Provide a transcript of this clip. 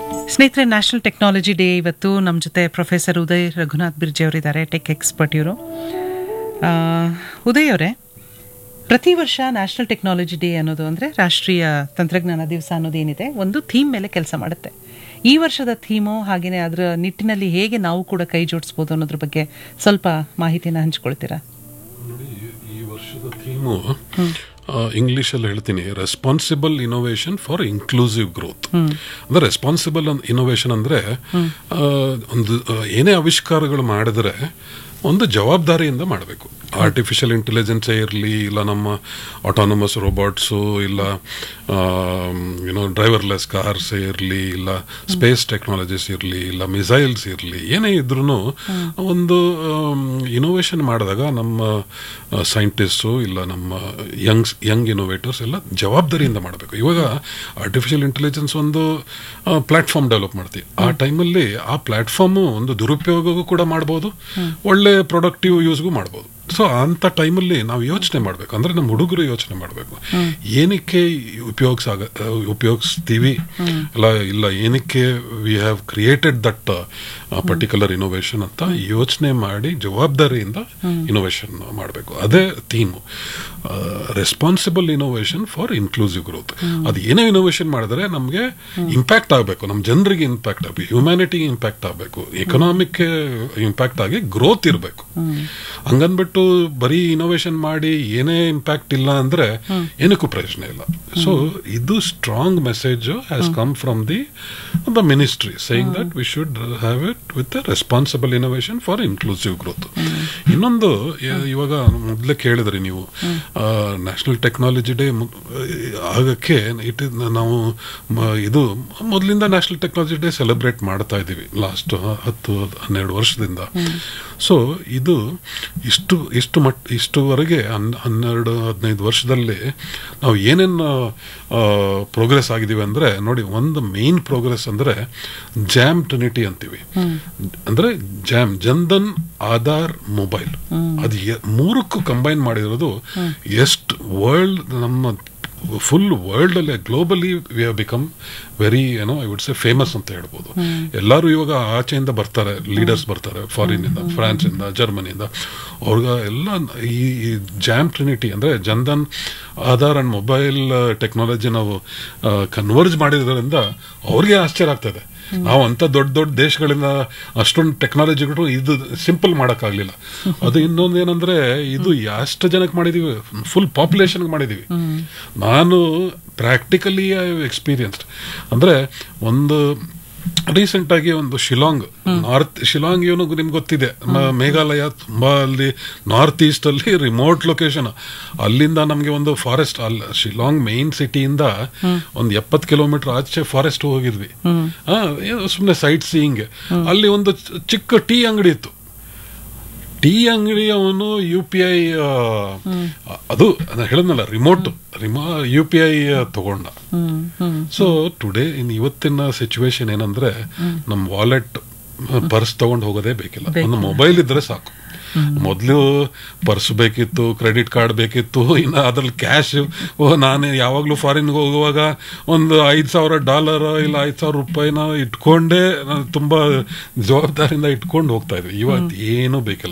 ಸ್ನೇಹಿತರೆ national technology day ಇವತ್ತು ನಮ್ಮ ಜೊತೆ ಪ್ರೊಫೆಸರ್ ಉದಯ್ ರಘುನಾಥ್ ಬಿರ್ಜಿ ಅವರಿದ್ದಾರೆ ಟೆಕ್ ಎಕ್ಸ್ಪರ್ಟ್ ಇವರು ಆ, ಉದಯ್ ಅವರೇ ಪ್ರತಿ ವರ್ಷ ನ್ಯಾಷನಲ್ ಟೆಕ್ನಾಲಜಿ ಡೇ ಅನ್ನೋದು ಅಂದರೆ ರಾಷ್ಟ್ರೀಯ ತಂತ್ರಜ್ಞಾನ ದಿವಸ ಅನ್ನೋದೇನಿದೆ ಒಂದು ಥೀಮ್ ಮೇಲೆ ಕೆಲಸ ಮಾಡುತ್ತೆ ಈ ವರ್ಷದ ಥೀಮು ಹಾಗೆಯೇ ಅದರ ನಿಟ್ಟಿನಲ್ಲಿ ಹೇಗೆ ನಾವು ಕೂಡ ಕೈ ಜೋಡಿಸ್ಬೋದು ಅನ್ನೋದ್ರ ಬಗ್ಗೆ ಸ್ವಲ್ಪ ಮಾಹಿತಿನ ಹಂಚ್ಕೊಳ್ತೀರಾ ನೋಡಿ ಈ ವರ್ಷದ ಥೀಮು ಇಂಗ್ಲೀಷಲ್ಲಿ ಹೇಳ್ತೀನಿ responsible innovation for inclusive growth ಅಂದ್ರೆ ರೆಸ್ಪಾನ್ಸಿಬಲ್ ಇನೋವೇಷನ್ ಅಂದ್ರೆ ಆ, ಒಂದು ಆ, ಏನೇ ಆವಿಷ್ಕಾರಗಳು ಮಾಡಿದ್ರೆ ಒಂದು ಜವಾಬ್ದಾರಿಯಿಂದ ಮಾಡಬೇಕು ಆರ್ಟಿಫಿಷಿಯಲ್ ಇಂಟೆಲಿಜೆನ್ಸೇ ಇರಲಿ ಇಲ್ಲ ನಮ್ಮ ಆಟೋನಮಸ್ ರೋಬೋಟ್ಸು ಇಲ್ಲ ಯುನೋ ಡ್ರೈವರ್ಲೆಸ್ ಕಾರ್ಸ್ ಇರಲಿ ಇಲ್ಲ ಸ್ಪೇಸ್ ಟೆಕ್ನಾಲಜೀಸ್ ಇರಲಿ ಇಲ್ಲ ಮಿಸೈಲ್ಸ್ ಇರಲಿ ಏನೇ ಇದ್ರೂ ಒಂದು ಇನೋವೇಷನ್ ಮಾಡಿದಾಗ ನಮ್ಮ ಸೈಂಟಿಸ್ಟು ಇಲ್ಲ ನಮ್ಮ ಯಂಗ್ಸ್ ಯಂಗ್ ಇನೋವೇಟರ್ಸ್ ಎಲ್ಲ ಜವಾಬ್ದಾರಿಯಿಂದ ಮಾಡಬೇಕು ಇವಾಗ ಆರ್ಟಿಫಿಷಿಯಲ್ ಇಂಟೆಲಿಜೆನ್ಸ್ ಒಂದು ಪ್ಲಾಟ್ಫಾರ್ಮ್ ಡೆವಲಪ್ ಮಾಡ್ತೀವಿ ಆ ಟೈಮಲ್ಲಿ ಆ ಪ್ಲಾಟ್ಫಾರ್ಮು ಒಂದು ದುರುಪಯೋಗವೂ ಕೂಡ ಮಾಡ್ಬೋದು ಒಳ್ಳೆ ಪ್ರೊಡಕ್ಟಿವ್ ಯೂಸ್ಗೂ ಮಾಡ್ಬೋದು ಸೊ ಅಂಥ ಟೈಮಲ್ಲಿ ನಾವು ಯೋಚನೆ ಮಾಡಬೇಕು ಅಂದರೆ ನಮ್ಮ ಹುಡುಗರು ಯೋಚನೆ ಮಾಡಬೇಕು ಏನಕ್ಕೆ ಉಪಯೋಗಿಸಾಗ ಉಪಯೋಗಿಸ್ತೀವಿ ಇಲ್ಲ ಇಲ್ಲ ಏನಕ್ಕೆ we have created that particular innovation ಅಂತ ಯೋಚನೆ ಮಾಡಿ ಜವಾಬ್ದಾರಿಯಿಂದ ಇನೋವೇಷನ್ ಮಾಡಬೇಕು ಅದೇ theme responsible innovation for inclusive growth ಅದು ಏನೇ ಇನೋವೇಷನ್ ಮಾಡಿದ್ರೆ ನಮಗೆ ಇಂಪ್ಯಾಕ್ಟ್ ಆಗಬೇಕು ನಮ್ಮ ಜನರಿಗೆ ಇಂಪ್ಯಾಕ್ಟ್ ಆಗಬೇಕು ಹ್ಯುಮ್ಯಾನಿಟಿಗೆ ಇಂಪ್ಯಾಕ್ಟ್ ಆಗಬೇಕು ಎಕನಾಮಿಕ್ ಇಂಪ್ಯಾಕ್ಟ್ ಆಗಿ ಗ್ರೋತ್ ಇರಬೇಕು ಹಂಗನ್ಬಿಟ್ಟು ಬರೀ ಇನೋವೇಷನ್ ಮಾಡಿ ಏನೇ ಇಂಪ್ಯಾಕ್ಟ್ ಇಲ್ಲ ಅಂದ್ರೆ ಏನಕ್ಕೂ ಪ್ರಯೋಜನ ಇಲ್ಲ ಸೊ ಇದು strong message has come from the the ministry saying that we should have it with responsible innovation for inclusive growth ಇನ್ನೊಂದು ಇ- ಇವಾಗ ಮೊದಲೇ ಕೇಳಿದ್ರಿ ನೀವು ನ್ಯಾಷನಲ್ ಟೆಕ್ನಾಲಜಿ ಡೇ ಆಗಕ್ಕೆ ಇಟ್ ನಾವು ಮ- ಇದು ಮೊದಲಿಂದ ನ್ಯಾಷನಲ್ ಟೆಕ್ನಾಲಜಿ ಡೇ ಸೆಲೆಬ್ರೇಟ್ ಮಾಡ್ತಾ ಇದ್ದೀವಿ ಲಾಸ್ಟ್ ಹತ್ತು ಹನ್ನೆರಡು ವರ್ಷದಿಂದ ಸೊ ಇದು ಇಷ್ಟು ಇಷ್ಟು ಮಟ್ ಇಷ್ಟುವರೆಗೆ ಹನ್ ಹನ್ನೆರಡು ಹದಿನೈದು ವರ್ಷದಲ್ಲಿ ನಾವು ಏನೇನು ಪ್ರೋಗ್ರೆಸ್ ಆಗಿದ್ದೀವಿ ಅಂದರೆ ನೋಡಿ ಒಂದು ಮೇನ್ ಪ್ರೋಗ್ರೆಸ್ ಅಂದರೆ ಜಾಮ್ ಟ್ರಿನಿಟಿ ಅಂತೀವಿ ಅಂದರೆ ಜಾಮ್ ಜನ್ಧನ್ ಆಧಾರ್ ಮೊಬೈಲ್ ಅದು ಎ- ಮೂರಕ್ಕೂ ಕಂಬೈನ್ ಮಾಡಿರೋದು ಎಷ್ಟು ವರ್ಲ್ಡ್ ನಮ್ಮ ಫುಲ್ ವರ್ಲ್ಡ್ ಅಲ್ಲಿ globally we have become very ಏನೋ ಐ ವುಡ್ ಸೆ ಫೇಮಸ್ ಅಂತ ಹೇಳ್ಬೋದು ಎಲ್ಲರೂ ಇವಾಗ ಆಚೆಯಿಂದ ಬರ್ತಾರೆ ಲೀಡರ್ಸ್ ಬರ್ತಾರೆ ಫಾರಿನ್ ಇಂದ ಫ್ರಾನ್ಸ್ ಇಂದ ಜರ್ಮನಿಯಿಂದ ಅವ್ರಿಗ ಎಲ್ಲ ಈ ಈ ಜಾಮ್ ಟ್ರಿನಿಟಿ ಅಂದ್ರೆ Jan Dhan Aadhaar and mobile technology ನಾವು ಕನ್ವರ್ಜ್ ಮಾಡಿದ್ರಿಂದ ಅವ್ರಿಗೆ ಆಶ್ಚರ್ಯ ಆಗ್ತದೆ ನಾವು ಅಂತ ದೊಡ್ಡ ದೊಡ್ಡ ದೇಶಗಳಿಂದ ಅಷ್ಟೊಂದು ಟೆಕ್ನಾಲಜಿಗಳು ಇದು ಸಿಂಪಲ್ ಮಾಡೋಕ್ಕಾಗಲಿಲ್ಲ ಅದು ಇನ್ನೊಂದು ಏನಂದ್ರೆ ಇದು ಎಷ್ಟು ಜನಕ್ಕೆ ಮಾಡಿದೀವಿ ಫುಲ್ ಪಾಪ್ಯುಲೇಷನ್ಗೆ ಮಾಡಿದೀವಿ ನಾನು ಪ್ರಾಕ್ಟಿಕಲಿ ಎಕ್ಸ್ಪೀರಿಯನ್ಸ್ಡ್ ಅಂದ್ರೆ ಒಂದು ರೀಸೆಂಟ್ ಆಗಿ ಒಂದು ಶಿಲಾಂಗ್ ನಾರ್ತ್ ಶಿಲಾಂಗ್ ಏನು ನಿಮ್ಗೆ ಗೊತ್ತಿದೆ ಮ- ಮೇಘಾಲಯ ತುಂಬಾ ಅಲ್ಲಿ ನಾರ್ತ್ ಈಸ್ಟ್ ಅಲ್ಲಿ ರಿಮೋಟ್ ಲೊಕೇಶನ್ ಅಲ್ಲಿಂದ ನಮಗೆ ಒಂದು ಫಾರೆಸ್ಟ್ ಅಲ್ಲ ಶಿಲಾಂಗ್ ಮೇನ್ ಸಿಟಿಯಿಂದ ಒಂದು ಎಪ್ಪತ್ತು ಕಿಲೋಮೀಟರ್ ಆಚೆ ಫಾರೆಸ್ಟ್ ಹೋಗಿದ್ವಿ ಸುಮ್ಮನೆ ಸೈಟ್ ಸೀಯಿಂಗ್ ಅಲ್ಲಿ ಒಂದು ಚ- ಚಿಕ್ಕ ಟೀ ಅಂಗಡಿ ಇತ್ತು ಟೀ ಅಂಗಡಿ ಅವನು ಯು ಪಿ ಐ ಅದು ನಾನು ಹೇಳಿದ್ನಲ್ಲ ರಿಮೋಟ್ ರಿಮೋ ಯು ಪಿ ಐ ತಗೊಂಡ ಸೊ ಟುಡೇ ಇನ್ ಇವತ್ತಿನ ಸಿಚುವೇಶನ್ ಏನಂದ್ರೆ ನಮ್ಮ ವಾಲೆಟ್ ಪರ್ಸ್ ತಗೊಂಡು ಹೋಗೋದೇ ಬೇಕಿಲ್ಲ ಒಂದು ಮೊಬೈಲ್ ಇದ್ರೆ ಸಾಕು ಮೊದಲು ಪರ್ಸ್ ಬೇಕಿತ್ತು ಕ್ರೆಡಿಟ್ ಕಾರ್ಡ್ ಬೇಕಿತ್ತು ಇನ್ನು ಅದ್ರಲ್ಲಿ ಕ್ಯಾಶ್ ನಾನು ಯಾವಾಗಲೂ ಫಾರಿನ್ಗೆ ಹೋಗುವಾಗ ಒಂದು ಐದು ಸಾವಿರ ಡಾಲರ್ ಇಲ್ಲ ಐದು ಸಾವಿರ ರೂಪಾಯಿನ ಇಟ್ಕೊಂಡೇ ನಾನು ತುಂಬಾ ಜವಾಬ್ದಾರಿಯಿಂದ ಇಟ್ಕೊಂಡು ಹೋಗ್ತಾ ಇದ್ವಿ ಇವತ್ತು ಏನೂ ಬೇಕಿಲ್ಲ